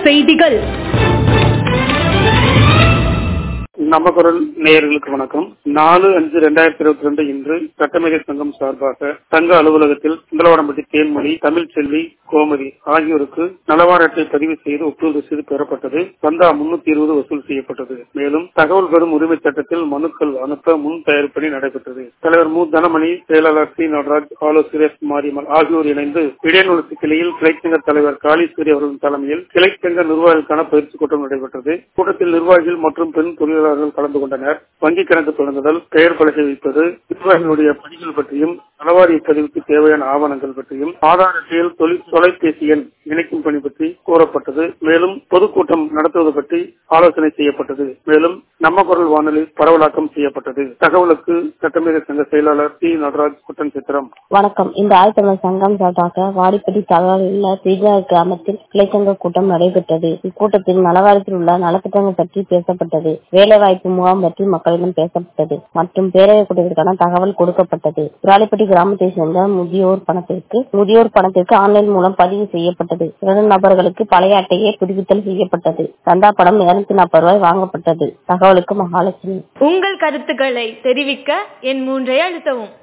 செய்திகள் நம்ம குரல் நேயர்களுக்கு வணக்கம் நாலு அஞ்சு ரெண்டாயிரத்தி இருபத்தி ரெண்டு இன்று சட்டமேதை சங்கம் சார்பாக சங்க அலுவலகத்தில் சுந்தரவடம்பட்டி தேன்மொழி தமிழ்ச்செல்வி கோமதி ஆகியோருக்கு நலவார அட்டை பதிவு செய்து ஒப்புதல் ரசீது பெறப்பட்டது சந்தா முன்னூத்தி இருபது வசூல் செய்யப்பட்டது மேலும் தகவல் பெறும் உரிமை சட்டத்தில் மனுக்கள் அனுப்ப முன் தயாரிப்பு பணி நடைபெற்றது தலைவர் மு தனமணி செயலாளர் சி நடராஜ் ஆலோசகர் மாரியம்மாள் ஆகியோர் இணைந்து இடைநூலத்து கிளையில் கிளைச்சங்க தலைவர் காளீஸ்வரி அவர்களின் தலைமையில் கிளைச்சங்க நிர்வாகிகளுக்கான பயிற்சி கூட்டம் நடைபெற்றது கூட்டத்தில் நிர்வாகிகள் மற்றும் பெண் தொழிலாளர்கள் கலந்து கொண்டனர் வங்கிக் கணக்கு தொடங்குதல் பெயர் பலகை வைப்பது நிர்வாகிகளுடைய பணிகள் பற்றியும் நலவாரிய பதிவுக்கு தேவையான ஆவணங்கள் பற்றியும் ஆதார் அட்டையில் தொழில் தொலைபேசி எண் இணைக்கும் பணி பற்றி கூறப்பட்டது மேலும் பொதுக்கூட்டம் நடத்துவது பற்றி ஆலோசனை செய்யப்பட்டது மேலும் நம்ம குரல் வானொலி பரவலாக்கம் செய்யப்பட்டது தகவலுக்கு சட்டமேதை சங்க செயலாளர் சி நடராஜ் குட்டன் சித்திரம் வணக்கம் இந்த ஆழ்த்தமிழ் சங்கம் சார்பாக வாடிப்பட்டி தகவல் உள்ள தீஜா கிராமத்தில் கிளைச்சங்க கூட்டம் நடைபெற்றது இக்கூட்டத்தில் நலவாரத்தில் உள்ள நலத்திட்டங்கள் பற்றி பேசப்பட்டது வேலைவாய்ப்பு முகாம் பற்றி மக்களிடம் பேசப்பட்டது மற்றும் பேரவை கூட்டத்திற்கான தகவல் கொடுக்கப்பட்டது விராலிப்பட்டி கிராமத்தை சேர்ந்த முதியோர் பணத்திற்கு முதியோர் பணத்திற்கு ஆன்லைன் மூலம் பதிவு செய்யப்பட்டது இரண்டு நபர்களுக்கு பழைய அட்டையை புதுப்பித்தல் செய்யப்பட்டது சந்தா படம் இருநூத்தி நாற்பது ரூபாய் வாங்கப்பட்டது தகவலுக்கு மகாலட்சுமி உங்கள் கருத்துக்களை தெரிவிக்க என் மூன்றை அழுத்தவும்